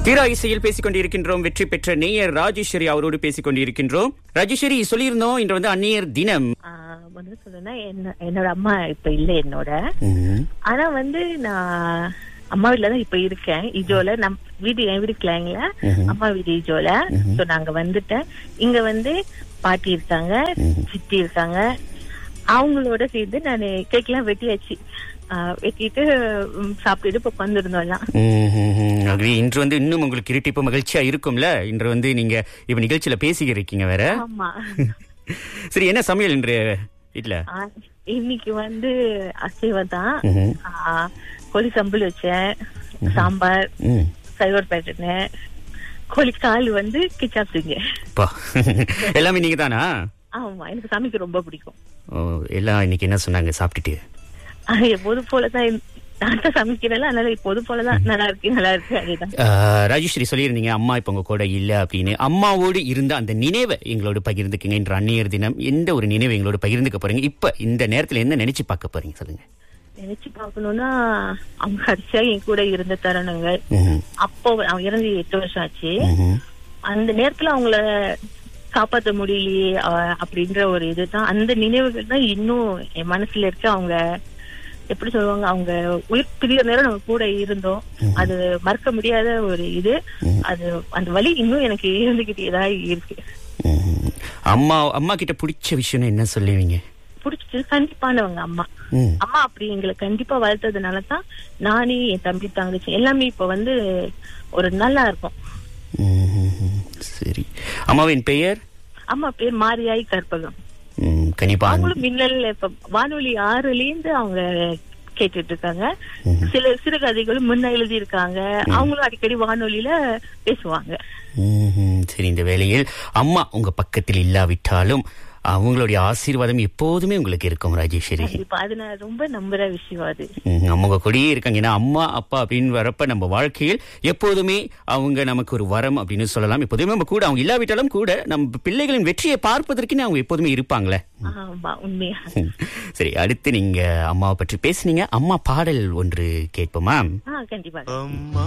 தீரா இசையில் பேசிக் கொண்டிருக்கின்றோம் வெற்றி பெற்ற நேயர் ராஜேஸ்வரி அவரோடு பேசிக் கொண்டிருக்கின்றோம் ராஜேஸ்வரி சொல்லியிருந்தோம் இன்று வந்து அந்நியர் தினம் ஆஹ் முதல்ல சொல்லணும்னா என்ன என்னோட அம்மா இப்ப இல்ல என்னோட ம்ஹும். ஆனா வந்து நான் அம்மா வீட்ல தான் இப்ப இருக்கேன் இஜோல நம் வீடு என் வீடு கிளாங்ல அம்மா வீடு இஜோல சோ நாங்க வந்துட்டேன் இங்க வந்து பாட்டி இருக்காங்க சித்தி இருக்காங்க அவங்களோட சேர்ந்து நான் கேக் எல்லாம் வெட்டியாச்சு ஆஹ் வெட்டிட்டு ம், சாப்பிட்டுட்டு இப்ப உட்காந்துருந்தோம் எல்லாம் ம்ஹும். ஆகவே இன்று வந்து இன்னும் உங்களுக்கு இரட்டிப்பு மகிழ்ச்சியா இருக்கும்ல இன்று வந்து நீங்க இப்ப நிகழ்ச்சியில பேசிக்க இருக்கீங்க வேற ஆமா சரி என்ன சமையல் இன்று வீட்ல ஆஹ் இன்னைக்கு வந்து அசைவம் தான் ம்ஹும். ஆஹ் கோழி சம்பல் வச்சேன் சாம்பார் ம். சைவர் பேட்டர்னு கோழி கால் வந்து கிச்சாப் செஞ்சேன் பா எல்லாமே நீங்க தானா ஆமா எனக்கு சமைக்க ரொம்ப பிடிக்கும் ஓ, எல்லாம் இன்னைக்கு என்ன சொன்னாங்க சாப்பிட்டுட்டு ஆஹ் எப்போதும் போலதான் இந்த- நான் தான் சமைக்கிறேன்ல அதனால எப்போதும் போலதான் நல்லா இருக்கு நல்லா இருக்கு அதுதான் ஆஹ், ராஜேஸ்வரி சொல்லியிருந்தீங்க அம்மா இப்ப உங்க கூட இல்ல அப்படின்னு அம்மாவோடு இருந்த அந்த நினைவை எங்களோட பகிர்ந்துக்குங்க இன்று அந்நியர் தினம் எந்த ஒரு நினைவை எங்களோட பகிர்ந்துக்க போறீங்க இப்ப இந்த நேரத்துல என்ன நினைச்சு பார்க்க போறீங்க சொல்லுங்க நினைச்சு பார்க்கணும்னா அவங்க கடைசியா என் கூட இருந்த தருணங்கள் ம்ஹும். அப்போ அவங்க இறந்து எட்டு வருஷம் ஆச்சு ம்ஹும். அந்த நேரத்துல அவங்கள காப்பாத்த முடியலையே அஹ், அப்படின்ற ஒரு இதுதான் அந்த நினைவுகள் தான் இன்னும் என் மனசுல இருக்கு அவங்க எப்படி சொல்லுவாங்க அவங்க உயிர் பிரிய நேரம் நம்ம கூட இருந்தோம் அது மறக்க முடியாத ஒரு இது அது அந்த வலி இன்னும் எனக்கு இருந்துகிட்டே தான் இருக்கு ம்ஹும். அம்மா அம்மா கிட்ட பிடிச்ச விஷயம்னு என்ன சொல்லுவீங்க பிடிச்சது கண்டிப்பானவங்க அம்மா ம். அம்மா அப்படி எங்களை கண்டிப்பா வளர்த்ததுனால தான் நானே என் தம்பி தங்கச்சி எல்லாமே இப்ப வந்து ஒரு நல்லா இருக்கும் ம்ஹும். சரி அம்மாவின் பெயர் அம்மா பேர் மாரியாய் கற்பகம் ம், கனிப்பா அவங்களும் மின்னல் இப்ப வானொலி ஆறுல இருந்து அவங்க கேட்டுட்டு இருக்காங்க சில சிறுகதைகளும் முன்ன எழுதி இருக்காங்க அவங்களும் அடிக்கடி வானொலியில பேசுவாங்க ம்ஹும். சரி இந்த வேளையில் அம்மா உங்க பக்கத்தில் இல்லாவிட்டாலும் அவங்களுடைய ஆசீர்வாதம் எப்போதுமே உங்களுக்கு இருக்கும் ராஜேஸ்வரி கண்டிப்பா அது நான் ரொம்ப நம்புற விஷயம் அது ம், அவங்க கூடயே இருக்காங்க ஏன்னா அம்மா அப்பா அப்படின்னு வரப்ப நம்ம வாழ்க்கையில் எப்போதுமே அவங்க நமக்கு ஒரு வரம் அப்படின்னு சொல்லலாம் எப்போதுமே நம்ம கூட அவங்க இல்லாவிட்டாலும் கூட நம்ம பிள்ளைகளின் வெற்றியை பார்ப்பதற்குன்னு அவங்க எப்போதுமே இருப்பாங்களே ஆமா உண்மையா ம். சரி அடுத்து நீங்க அம்மாவை பற்றி பேசுனீங்க அம்மா பாடல் ஒன்று கேட்போமா ஆஹ் கண்டிப்பா